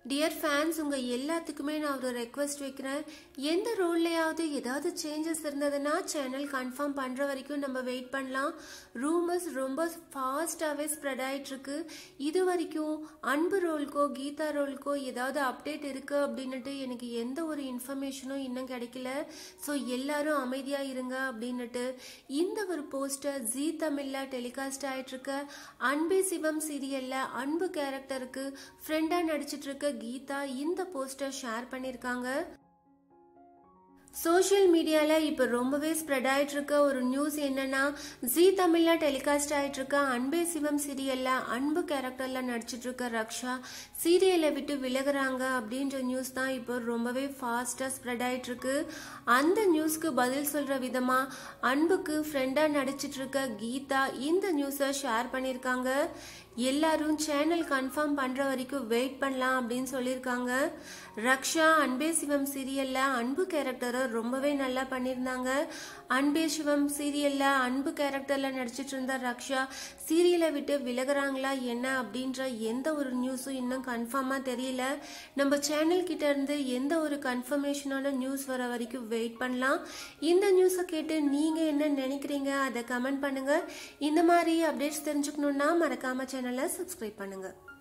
dear fans உங்கள் எல்லாத்துக்குமே நான் ஒரு ரெக்வஸ்ட் வைக்கிறேன் எந்த ரோல்லையாவது ஏதாவது சேஞ்சஸ் இருந்ததுன்னா சேனல் கன்ஃபார்ம் பண்ணுற வரைக்கும் நம்ம வெயிட் பண்ணலாம் ரூமர்ஸ் ரொம்ப ஃபாஸ்ட்டாகவே ஸ்ப்ரெட் ஆகிட்டுருக்கு இது வரைக்கும் அன்பு ரோலுக்கோ கீதா ரோலுக்கோ ஏதாவது அப்டேட் இருக்குது அப்படின்னுட்டு எனக்கு எந்த ஒரு இன்ஃபர்மேஷனும் இன்னும் கிடைக்கல ஸோ எல்லாரும் அமைதியாக இருங்க அப்படின்னுட்டு இந்த ஒரு போஸ்டர் ஜி தமிழில் டெலிகாஸ்ட் ஆகிட்டுருக்க அன்பே சிவம் சீரியலில் அன்பு கேரக்டருக்கு ஃப்ரெண்டாக நடிச்சிட்டு இருக்க கீதா இந்த போஸ்டர் ஷேர் பண்ணியிருக்காங்க சோஷியல் மீடியாவில் இப்போ ரொம்பவே ஸ்ப்ரெட் ஆகிட்டு இருக்க ஒரு நியூஸ் என்னன்னா ஜி தமிழில் டெலிகாஸ்ட் ஆகிட்டு இருக்க அன்பே சிவம் சீரியலில் அன்பு கேரக்டரில் நடிச்சிட்டு இருக்க ரக்ஷா சீரியலை விட்டு விலகுறாங்க அப்படின்ற நியூஸ் தான் இப்போ ரொம்பவே ஃபாஸ்ட்டாக ஸ்ப்ரெட் ஆகிட்டு இருக்கு அந்த நியூஸ்க்கு பதில் சொல்கிற விதமாக அன்புக்கு ஃப்ரெண்டாக நடிச்சிட்டு இருக்க கீதா இந்த நியூஸை ஷேர் பண்ணியிருக்காங்க எல்லாரும் சேனல் கன்ஃபார்ம் பண்ணுற வரைக்கும் வெயிட் பண்ணலாம் அப்படின்னு சொல்லியிருக்காங்க ரக்ஷா அன்பே சிவம் சீரியலில் அன்பு கேரக்டரை ரொம்பவே நல்லா பண்ணியிருந்தாங்க அன்பே சிவம் சீரியலில் அன்பு கேரக்டரில் நடிச்சிட்டு இருந்த ரக்ஷா சீரியலை விட்டு விலகுறாங்களா என்ன அப்படின்ற எந்த ஒரு நியூஸும் இன்னும் கன்ஃபார்மாக தெரியல நம்ம சேனல் கிட்ட இருந்து எந்த ஒரு கன்ஃபர்மேஷனான நியூஸ் வர வரைக்கும் வெயிட் பண்ணலாம் இந்த நியூஸை கேட்டு நீங்கள் என்ன நினைக்கிறீங்க அதை கமெண்ட் பண்ணுங்கள் இந்த மாதிரி அப்டேட்ஸ் தெரிஞ்சுக்கணுன்னா மறக்காம சேனலை சப்ஸ்கிரைப் பண்ணுங்கள்